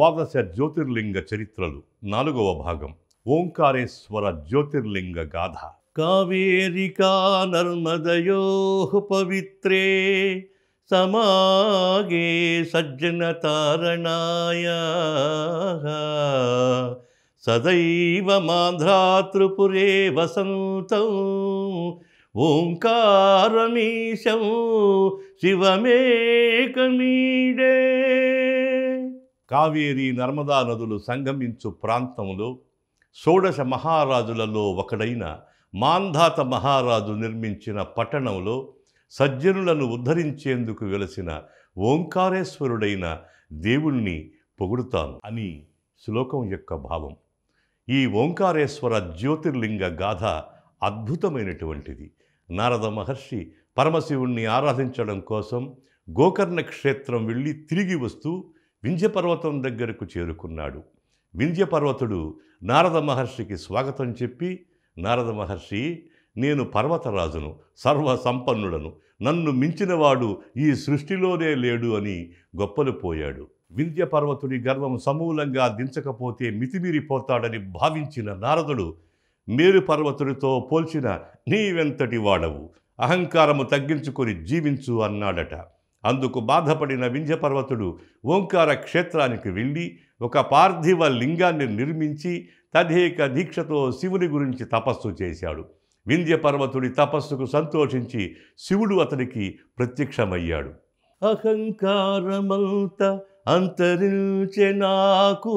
ద్వాదశ జ్యోతిర్లింగ చరిత్రలు నాలుగవ భాగం ఓంకారేశ్వర జ్యోతిర్లింగ గాథ కావేరికా నర్మదయో పవిత్రే సమాగే సజ్జన తారణాయ సదైవ మాధ్రాతృపురే వసంతం ఓంకారమీశం శివమేకమీడే కావేరి నర్మదా నదులు సంగమించు ప్రాంతంలో షోడశ మహారాజులలో ఒకడైన మాంధాత మహారాజు నిర్మించిన పట్టణంలో సజ్జనులను ఉద్ధరించేందుకు వెలసిన ఓంకారేశ్వరుడైన దేవుణ్ణి పొగుడుతాను అని శ్లోకం యొక్క భావం ఈ ఓంకారేశ్వర జ్యోతిర్లింగ గాథ అద్భుతమైనటువంటిది నారద మహర్షి పరమశివుణ్ణి ఆరాధించడం కోసం గోకర్ణ క్షేత్రం వెళ్ళి తిరిగి వస్తూ వింధ్యపర్వతం దగ్గరకు చేరుకున్నాడు వింధ్యపర్వతుడు నారద మహర్షికి స్వాగతం చెప్పి నారద మహర్షి నేను పర్వతరాజును సర్వ సంపన్నుడను నన్ను మించినవాడు ఈ సృష్టిలోనే లేడు అని గొప్పలు పోయాడు వింధ్య పర్వతుడి గర్వం సమూలంగా దించకపోతే మితిమీరిపోతాడని భావించిన నారదుడు మేరు పర్వతుడితో పోల్చిన నీవెంతటి వాడవు అహంకారము తగ్గించుకొని జీవించు అన్నాడట అందుకు బాధపడిన వింధ్య పర్వతుడు ఓంకార క్షేత్రానికి వెళ్ళి ఒక పార్థివ లింగాన్ని నిర్మించి తదేక దీక్షతో శివుని గురించి తపస్సు చేశాడు వింధ్య పర్వతుడి తపస్సుకు సంతోషించి శివుడు అతనికి ప్రత్యక్షమయ్యాడు అహంకారమంత అంతరించె నాకు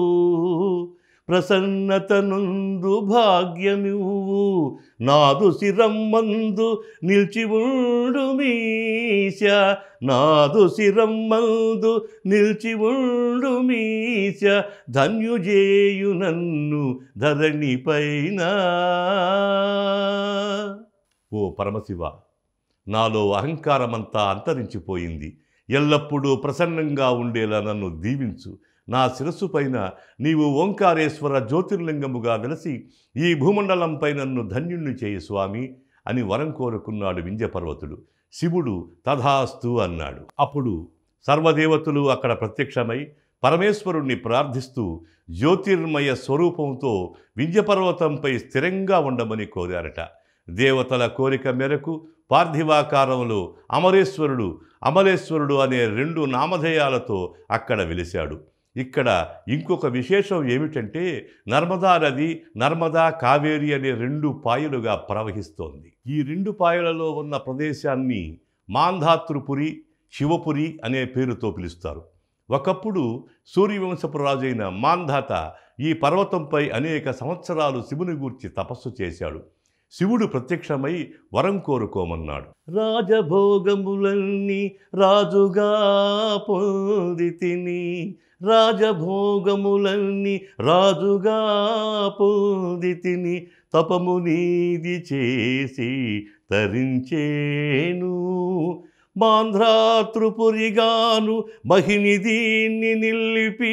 ప్రసన్నత నుండు భాగ్యమివ్వు నాదు శిరమ్మందు నిలిచి ఉండు మీశ నాదు శిరమ్మందు నిలిచి ఉండు మీశ ధన్యుజేయు నన్ను ధరణి పైన ఓ పరమశివ నాలో అహంకారమంతా అంతరించిపోయింది ఎల్లప్పుడూ ప్రసన్నంగా ఉండేలా నన్ను దీవించు నా శిరస్సు పైన నీవు ఓంకారేశ్వర జ్యోతిర్లింగముగా వెలసి ఈ భూమండలంపై నన్ను ధన్యుణ్ణి చేయి స్వామి అని వరం కోరుకున్నాడు వింధ్యపర్వతుడు శివుడు తథాస్తు అన్నాడు అప్పుడు సర్వదేవతలు అక్కడ ప్రత్యక్షమై పరమేశ్వరుణ్ణి ప్రార్థిస్తూ జ్యోతిర్మయ స్వరూపంతో వింధ్యపర్వతంపై స్థిరంగా ఉండమని కోరారట దేవతల కోరిక మేరకు పార్థివాకారంలో అమరేశ్వరుడు అమలేశ్వరుడు అనే రెండు నామధేయాలతో అక్కడ వెలిశాడు ఇక్కడ ఇంకొక విశేషం ఏమిటంటే నర్మదా నది నర్మదా కావేరి అనే రెండు పాయలుగా ప్రవహిస్తోంది ఈ రెండు పాయలలో ఉన్న ప్రదేశాన్ని మాంధాతృపురి శివపురి అనే పేరుతో పిలుస్తారు ఒకప్పుడు సూర్యవంశపు రాజైన మాంధాత ఈ పర్వతంపై అనేక సంవత్సరాలు శివుని గూర్చి తపస్సు చేశాడు శివుడు ప్రత్యక్షమై వరం కోరుకోమన్నాడు రాజభోగములన్నీ రాజుగా పొంది తిని రాజభోగములన్నీ రాజుగా పొంది తిని తపము నీది చేసి తరించేను మాంధ్రాతృపురిగాను మహిని దీన్ని నిలిపి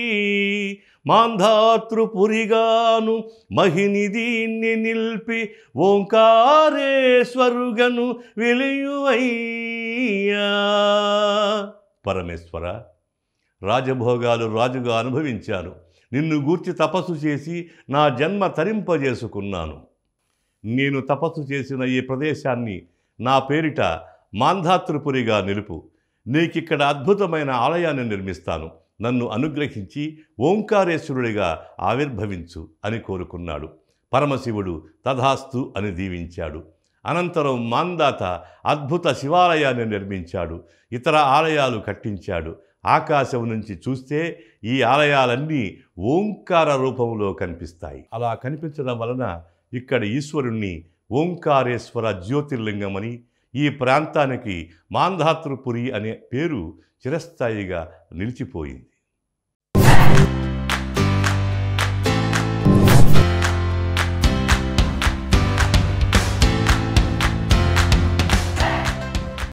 మాంధాతృపురిగాను మహిని దీన్ని నిలిపి ఓంకారేశ్వరుగను వెలియువయ్యా పరమేశ్వర రాజభోగాలు రాజుగా అనుభవించాను నిన్ను గూర్చి తపస్సు చేసి నా జన్మ తరింపజేసుకున్నాను నేను తపస్సు చేసిన ఈ ప్రదేశాన్ని నా పేరిట మాంధాతృపురిగా నిలుపు నీకిక్కడ అద్భుతమైన ఆలయాన్ని నిర్మిస్తాను నన్ను అనుగ్రహించి ఓంకారేశ్వరుడిగా ఆవిర్భవించు అని కోరుకున్నాడు పరమశివుడు తథాస్తు అని దీవించాడు అనంతరం మాందాత అద్భుత శివాలయాన్ని నిర్మించాడు ఇతర ఆలయాలు కట్టించాడు ఆకాశం నుంచి చూస్తే ఈ ఆలయాలన్నీ ఓంకార రూపంలో కనిపిస్తాయి అలా కనిపించడం వలన ఇక్కడ ఈశ్వరుణ్ణి ఓంకారేశ్వర జ్యోతిర్లింగమని ఈ ప్రాంతానికి మాంధాతృపురి అనే పేరు చిరస్థాయిగా నిలిచిపోయింది